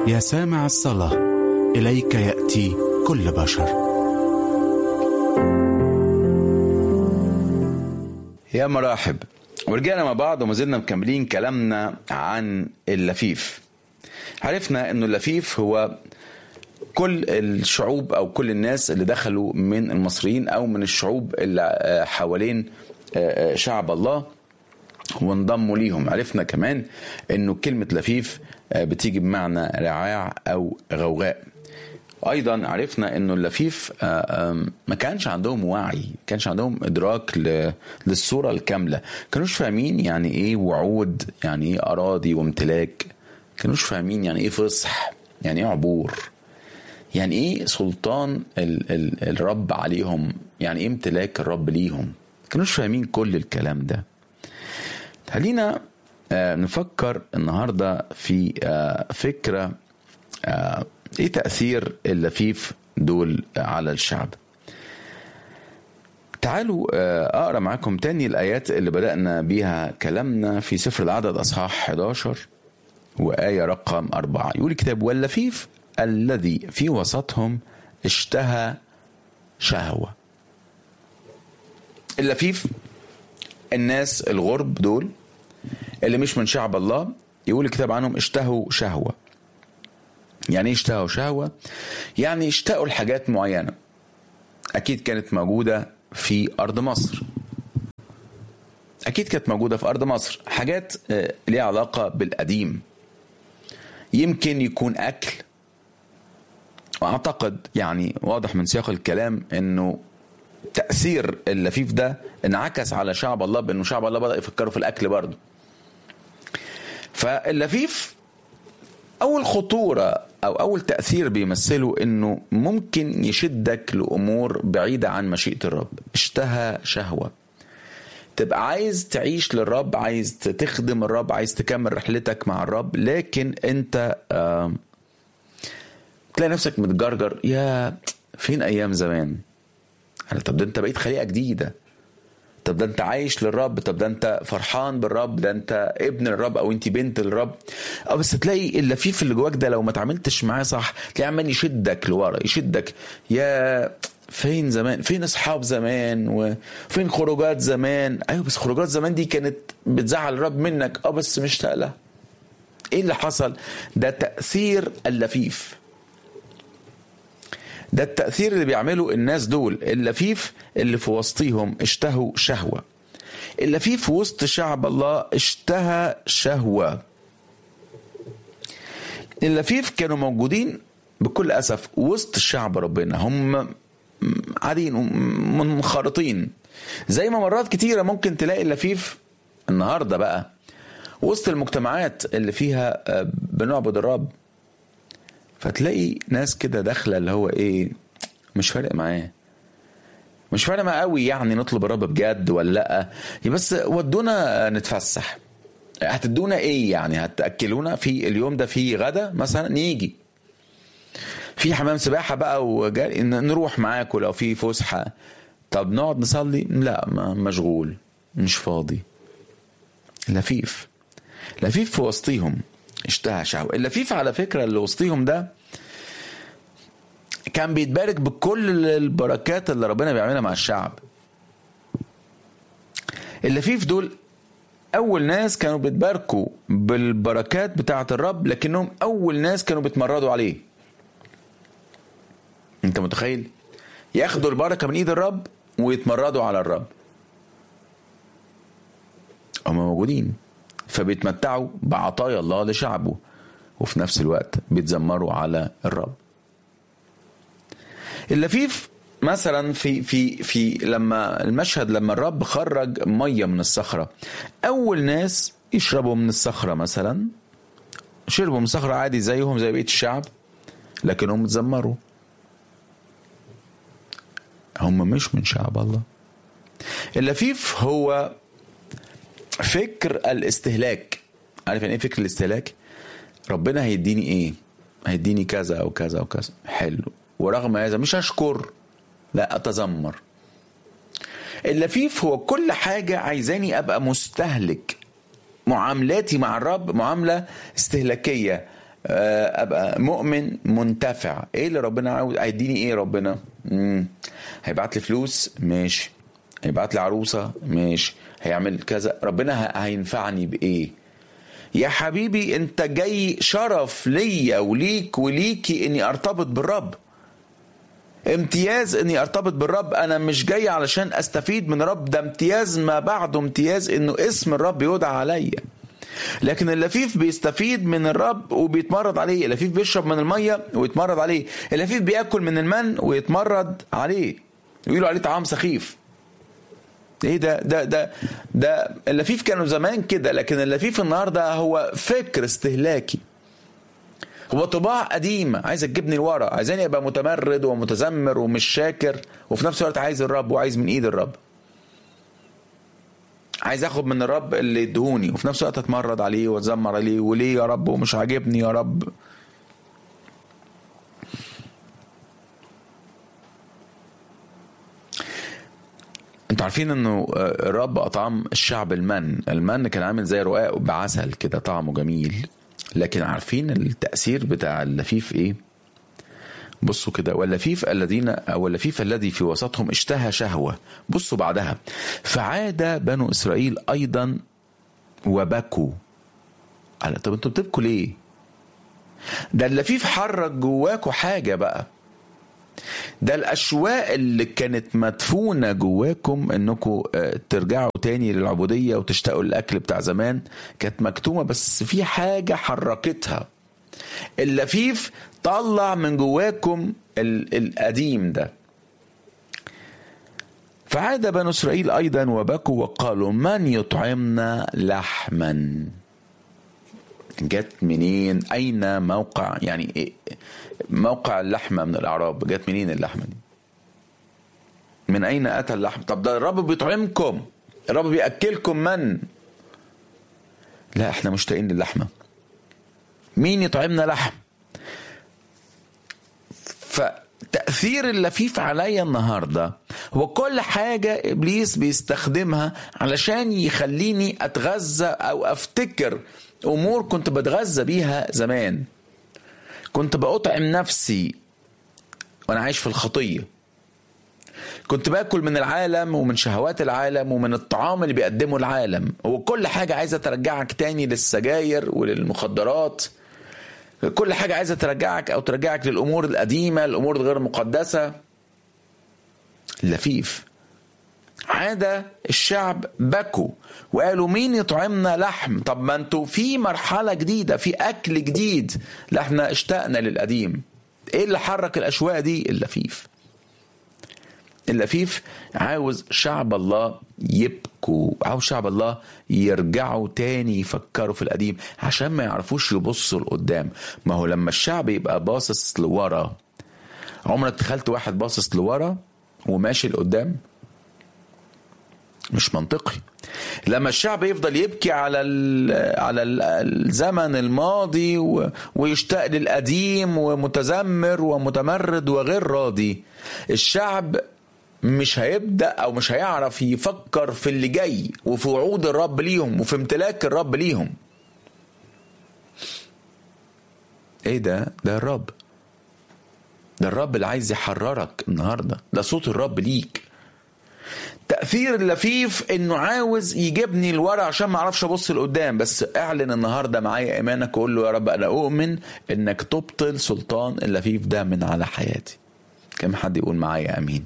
يا سامع الصلاة إليك يأتي كل بشر يا مراحب ورجعنا مع بعض وما زلنا مكملين كلامنا عن اللفيف عرفنا انه اللفيف هو كل الشعوب او كل الناس اللي دخلوا من المصريين او من الشعوب اللي حوالين شعب الله وانضموا ليهم عرفنا كمان انه كلمة لفيف بتيجي بمعنى رعاع او غوغاء ايضا عرفنا انه اللفيف ما كانش عندهم وعي ما كانش عندهم ادراك للصوره الكامله كانوش فاهمين يعني ايه وعود يعني ايه اراضي وامتلاك كانوش فاهمين يعني ايه فصح يعني ايه عبور يعني ايه سلطان ال ال الرب عليهم يعني ايه امتلاك الرب ليهم كانوش فاهمين كل الكلام ده خلينا نفكر النهارده في فكره ايه تاثير اللفيف دول على الشعب تعالوا اقرا معاكم تاني الايات اللي بدانا بيها كلامنا في سفر العدد اصحاح 11 وايه رقم أربعة يقول الكتاب واللفيف الذي في وسطهم اشتهى شهوه اللفيف الناس الغرب دول اللي مش من شعب الله يقول الكتاب عنهم اشتهوا شهوه يعني ايه اشتهوا شهوه يعني اشتهوا لحاجات معينه اكيد كانت موجوده في ارض مصر اكيد كانت موجوده في ارض مصر حاجات ليها علاقه بالقديم يمكن يكون اكل واعتقد يعني واضح من سياق الكلام انه تاثير اللفيف ده انعكس على شعب الله بانه شعب الله بدا يفكروا في الاكل برضه فاللفيف اول خطوره او اول تاثير بيمثله انه ممكن يشدك لامور بعيده عن مشيئه الرب اشتهى شهوه تبقى عايز تعيش للرب عايز تخدم الرب عايز تكمل رحلتك مع الرب لكن انت آه تلاقي نفسك متجرجر يا فين ايام زمان طب ده انت بقيت خليقه جديده طب ده انت عايش للرب طب ده انت فرحان بالرب ده انت ابن الرب او انت بنت الرب اه بس تلاقي اللفيف اللي جواك ده لو ما اتعاملتش معاه صح تلاقي عمال يشدك لورا يشدك يا فين زمان فين اصحاب زمان وفين خروجات زمان ايوه بس خروجات زمان دي كانت بتزعل الرب منك اه بس مشتاق لها ايه اللي حصل ده تاثير اللفيف ده التأثير اللي بيعمله الناس دول اللفيف اللي في وسطيهم اشتهوا شهوة اللفيف في وسط شعب الله اشتهى شهوة اللفيف كانوا موجودين بكل أسف وسط شعب ربنا هم قاعدين منخرطين زي ما مرات كتيرة ممكن تلاقي اللفيف النهاردة بقى وسط المجتمعات اللي فيها بنعبد الرب فتلاقي ناس كده داخله اللي هو ايه مش فارق معاه مش فارق معاه قوي يعني نطلب الرب بجد ولا لا بس ودونا نتفسح هتدونا ايه يعني هتاكلونا في اليوم ده في غدا مثلا نيجي في حمام سباحه بقى وجاري نروح معاكم لو في فسحه طب نقعد نصلي لا ما مشغول مش فاضي لفيف لفيف في وسطيهم اشتهى شهوة اللفيف على فكرة اللي وسطيهم ده كان بيتبارك بكل البركات اللي ربنا بيعملها مع الشعب اللفيف دول أول ناس كانوا بيتباركوا بالبركات بتاعة الرب لكنهم أول ناس كانوا بيتمردوا عليه أنت متخيل ياخدوا البركة من إيد الرب ويتمردوا على الرب هم موجودين فبيتمتعوا بعطايا الله لشعبه وفي نفس الوقت بيتذمروا على الرب اللفيف مثلا في في في لما المشهد لما الرب خرج ميه من الصخره اول ناس يشربوا من الصخره مثلا شربوا من الصخره عادي زيهم زي بقيه الشعب لكنهم اتذمروا هم مش من شعب الله اللفيف هو فكر الاستهلاك عارف يعني ايه فكر الاستهلاك ربنا هيديني ايه هيديني كذا او كذا او كذا حلو ورغم هذا مش هشكر لا اتذمر اللفيف هو كل حاجة عايزاني ابقى مستهلك معاملاتي مع الرب معاملة استهلاكية آه، ابقى مؤمن منتفع ايه اللي ربنا عاوز هيديني ايه ربنا مم. هيبعت لي فلوس ماشي هيبعت لي عروسه ماشي هيعمل كذا ربنا ه- هينفعني بايه يا حبيبي انت جاي شرف ليا وليك وليكي اني ارتبط بالرب امتياز اني ارتبط بالرب انا مش جاي علشان استفيد من الرب ده امتياز ما بعده امتياز انه اسم الرب يدعى عليا لكن اللفيف بيستفيد من الرب وبيتمرد عليه اللفيف بيشرب من الميه ويتمرد عليه اللفيف بياكل من المن ويتمرد عليه ويقولوا عليه طعام سخيف ايه ده ده ده ده اللفيف كانوا زمان كده لكن اللفيف النهارده هو فكر استهلاكي هو طباع قديمة عايزة تجيبني لورا عايزاني ابقى متمرد ومتذمر ومش شاكر وفي نفس الوقت عايز الرب وعايز من ايد الرب عايز اخد من الرب اللي يدهوني وفي نفس الوقت اتمرد عليه واتذمر عليه وليه يا رب ومش عاجبني يا رب انتوا عارفين انه آه، الرب اطعم الشعب المن المن كان عامل زي رقاق بعسل كده طعمه جميل لكن عارفين التأثير بتاع اللفيف ايه بصوا كده واللفيف الذين او اللفيف الذي في وسطهم اشتهى شهوة بصوا بعدها فعاد بنو اسرائيل ايضا وبكوا قال طب انتوا بتبكوا ليه ده اللفيف حرك جواكوا حاجة بقى ده الاشواق اللي كانت مدفونه جواكم انكم ترجعوا تاني للعبوديه وتشتاقوا للاكل بتاع زمان كانت مكتومه بس في حاجه حركتها اللفيف طلع من جواكم ال- القديم ده فعاد بنو اسرائيل ايضا وبكوا وقالوا من يطعمنا لحما جت منين اين موقع يعني إيه موقع اللحمه من الاعراب جت منين اللحمه دي من اين اتى اللحم طب ده الرب بيطعمكم الرب بياكلكم من لا احنا مشتاقين للحمه مين يطعمنا لحم فتأثير اللفيف عليا النهاردة هو كل حاجة إبليس بيستخدمها علشان يخليني أتغذى أو أفتكر أمور كنت بتغذى بيها زمان كنت بأطعم نفسي وأنا عايش في الخطية كنت باكل من العالم ومن شهوات العالم ومن الطعام اللي بيقدمه العالم هو كل حاجة عايزة ترجعك تاني للسجاير وللمخدرات كل حاجة عايزة ترجعك أو ترجعك للأمور القديمة الأمور الغير مقدسة لفيف عاد الشعب بكوا وقالوا مين يطعمنا لحم طب ما انتوا في مرحلة جديدة في أكل جديد لا احنا اشتقنا للقديم ايه اللي حرك الأشواق دي اللفيف اللفيف عاوز شعب الله يبكوا عاوز شعب الله يرجعوا تاني يفكروا في القديم عشان ما يعرفوش يبصوا لقدام ما هو لما الشعب يبقى باصص لورا عمرك تخيلت واحد باصص لورا وماشي لقدام مش منطقي لما الشعب يفضل يبكي على ال على ال الزمن الماضي و- ويشتاق للقديم ومتذمر ومتمرد وغير راضي الشعب مش هيبدا او مش هيعرف يفكر في اللي جاي وفي وعود الرب ليهم وفي امتلاك الرب ليهم ايه ده ده الرب ده الرب اللي عايز يحررك النهارده ده صوت الرب ليك تأثير اللفيف انه عاوز يجيبني لورا عشان ما اعرفش ابص لقدام بس اعلن النهارده معايا ايمانك وقول له يا رب انا اؤمن انك تبطل سلطان اللفيف ده من على حياتي كم حد يقول معايا امين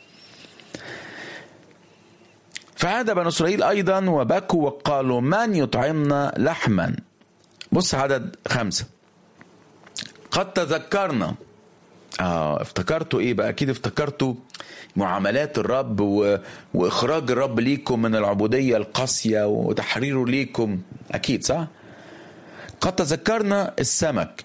فعاد بنو اسرائيل ايضا وبكوا وقالوا من يطعمنا لحما بص عدد خمسه قد تذكرنا اه افتكرتوا ايه بقى اكيد افتكرتوا معاملات الرب و... واخراج الرب ليكم من العبوديه القاسيه وتحريره ليكم اكيد صح قد تذكرنا السمك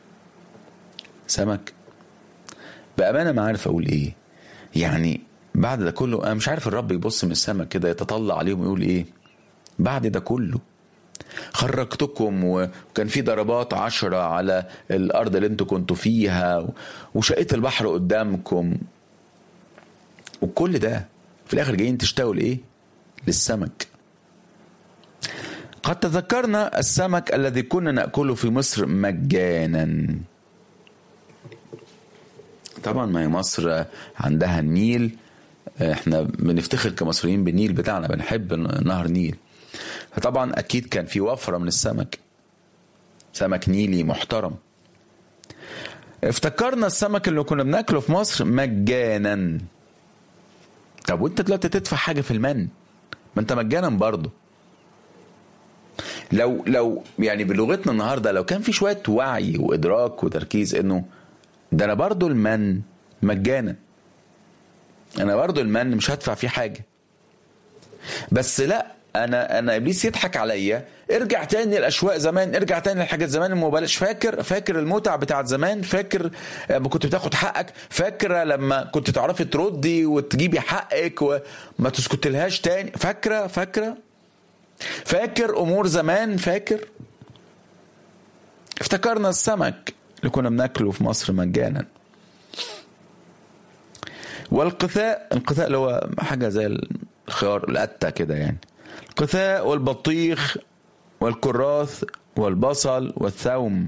سمك بامانه ما عارف اقول ايه يعني بعد ده كله انا مش عارف الرب يبص من السماء كده يتطلع عليهم ويقول ايه بعد ده كله خرجتكم وكان في ضربات عشرة على الأرض اللي انتوا كنتوا فيها وشقيت البحر قدامكم وكل ده في الآخر جايين تشتاقوا لإيه؟ للسمك قد تذكرنا السمك الذي كنا ناكله في مصر مجانا طبعا ما هي مصر عندها النيل احنا بنفتخر كمصريين بالنيل بتاعنا بنحب نهر نيل فطبعا اكيد كان في وفره من السمك سمك نيلي محترم افتكرنا السمك اللي كنا بناكله في مصر مجانا طب وانت دلوقتي تدفع حاجه في المن ما انت مجانا برضه لو لو يعني بلغتنا النهارده لو كان في شويه وعي وادراك وتركيز انه ده انا برضه المن مجانا انا برضه المن مش هدفع فيه حاجه بس لا انا انا ابليس يضحك عليا ارجع تاني الاشواق زمان ارجع تاني لحاجات زمان المبالغ فاكر فاكر المتع بتاعت زمان فاكر لما كنت بتاخد حقك فاكره لما كنت تعرفي تردي وتجيبي حقك وما تسكتلهاش تاني فاكره فاكره فاكر امور زمان فاكر افتكرنا السمك اللي كنا بناكله في مصر مجانا والقثاء القثاء اللي هو حاجه زي الخيار القته كده يعني القثاء والبطيخ والكراث والبصل والثوم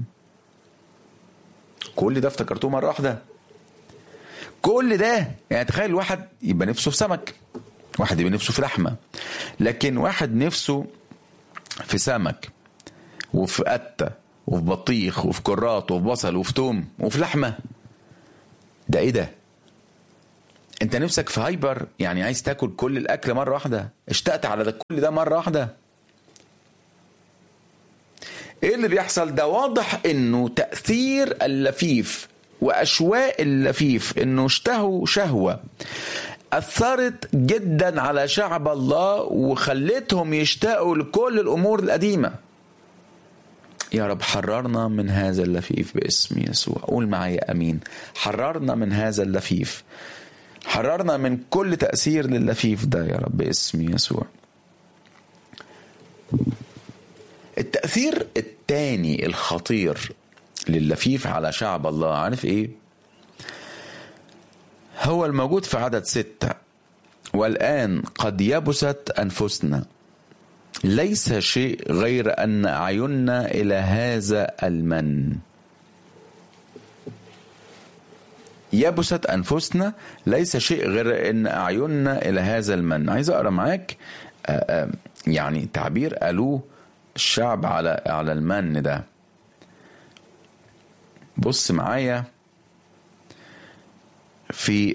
كل ده افتكرتوه مره واحده كل ده يعني تخيل واحد يبقى نفسه في سمك واحد يبقى نفسه في لحمه لكن واحد نفسه في سمك وفي قته وفي بطيخ وفي كراط وفي بصل وفي توم وفي لحمه ده ايه ده انت نفسك في هايبر يعني عايز تاكل كل الاكل مره واحده اشتقت على ده كل ده مره واحده ايه اللي بيحصل ده واضح انه تاثير اللفيف واشواق اللفيف انه اشتهوا شهوه اثرت جدا على شعب الله وخلتهم يشتاقوا لكل الامور القديمه يا رب حررنا من هذا اللفيف باسم يسوع قول معايا امين حررنا من هذا اللفيف حررنا من كل تأثير لللفيف ده يا رب باسم يسوع التأثير الثاني الخطير لللفيف على شعب الله عارف ايه هو الموجود في عدد ستة والآن قد يبست أنفسنا ليس شيء غير أن أعيننا إلى هذا المن يبست أنفسنا ليس شيء غير أن أعيننا إلى هذا المن عايز أقرأ معاك يعني تعبير قالوه الشعب على على المن ده بص معايا في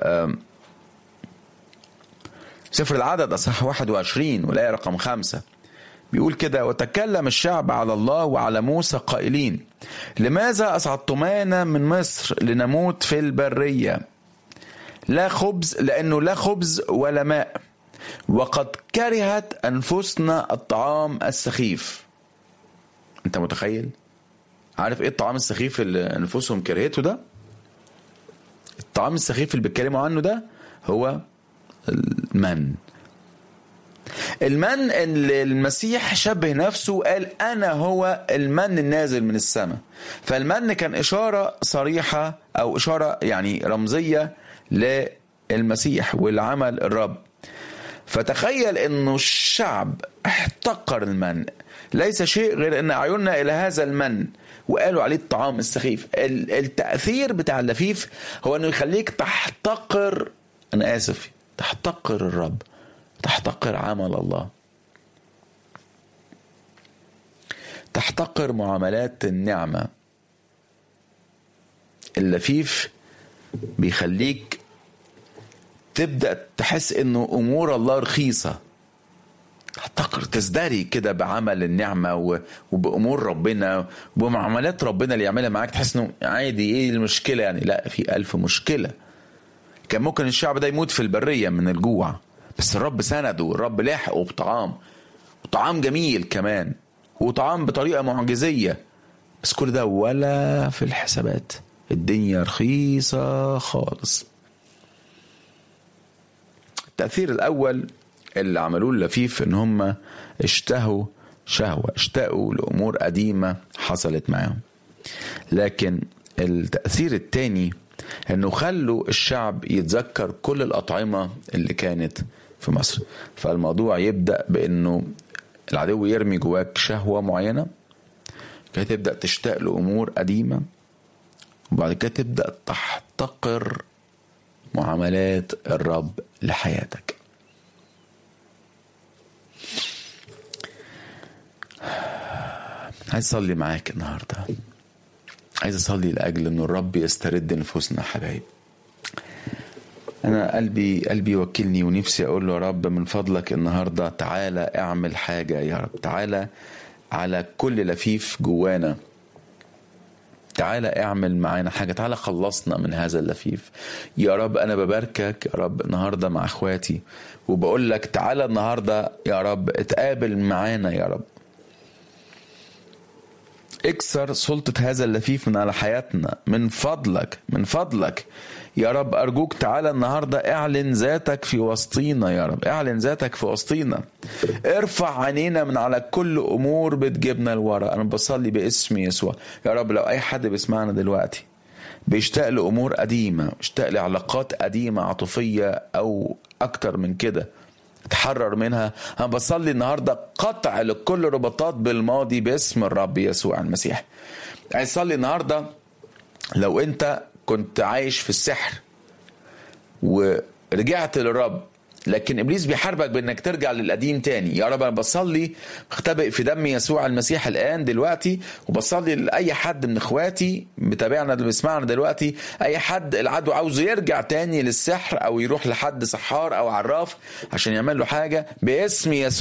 سفر العدد أصح 21 والآية رقم خمسة بيقول كده وتكلم الشعب على الله وعلى موسى قائلين لماذا أصعدتمانا من مصر لنموت في البرية لا خبز لأنه لا خبز ولا ماء وقد كرهت أنفسنا الطعام السخيف أنت متخيل عارف إيه الطعام السخيف اللي أنفسهم كرهته ده الطعام السخيف اللي بيتكلموا عنه ده هو المن المن اللي المسيح شبه نفسه وقال انا هو المن النازل من السماء فالمن كان اشاره صريحه او اشاره يعني رمزيه للمسيح والعمل الرب فتخيل انه الشعب احتقر المن ليس شيء غير ان اعيننا الى هذا المن وقالوا عليه الطعام السخيف التاثير بتاع اللفيف هو انه يخليك تحتقر انا اسف تحتقر الرب تحتقر عمل الله تحتقر معاملات النعمة اللفيف بيخليك تبدأ تحس انه امور الله رخيصة تحتقر تزدري كده بعمل النعمة وبأمور ربنا وبمعاملات ربنا اللي يعملها معاك تحس انه عادي ايه المشكلة يعني لا في ألف مشكلة كان ممكن الشعب ده يموت في البرية من الجوع بس الرب سنده والرب لاحقه بطعام وطعام جميل كمان وطعام بطريقة معجزية بس كل ده ولا في الحسابات الدنيا رخيصة خالص التأثير الأول اللي عملوه اللفيف إن هم اشتهوا شهوة اشتاقوا لأمور قديمة حصلت معاهم لكن التأثير الثاني انه خلوا الشعب يتذكر كل الاطعمه اللي كانت في مصر فالموضوع يبدا بانه العدو يرمي جواك شهوة معينة كده تبدأ تشتاق لأمور قديمة وبعد كده تبدأ تحتقر معاملات الرب لحياتك عايز اصلي معاك النهارده عايز اصلي لاجل ان الرب يسترد نفوسنا حبايب انا قلبي قلبي وكلني ونفسي اقول له يا رب من فضلك النهارده تعالى اعمل حاجه يا رب تعالى على كل لفيف جوانا تعالى اعمل معانا حاجه تعالى خلصنا من هذا اللفيف يا رب انا بباركك يا رب النهارده مع اخواتي وبقول لك تعالى النهارده يا رب اتقابل معانا يا رب اكسر سلطة هذا اللفيف من على حياتنا من فضلك من فضلك يا رب أرجوك تعالى النهاردة اعلن ذاتك في وسطينا يا رب اعلن ذاتك في وسطينا ارفع عينينا من على كل أمور بتجيبنا لورا أنا بصلي باسم يسوع يا رب لو أي حد بيسمعنا دلوقتي بيشتاق لأمور قديمة اشتاق لعلاقات قديمة عاطفية أو أكتر من كده تحرر منها انا بصلي النهارده قطع لكل رباطات بالماضي باسم الرب يسوع المسيح عايز اصلي النهارده لو انت كنت عايش في السحر ورجعت للرب لكن ابليس بيحاربك بانك ترجع للقديم تاني يا رب انا بصلي اختبئ في دم يسوع المسيح الان دلوقتي وبصلي لاي حد من اخواتي متابعنا اللي بيسمعنا دلوقتي اي حد العدو عاوزه يرجع تاني للسحر او يروح لحد سحار او عراف عشان يعمل له حاجه باسم يسوع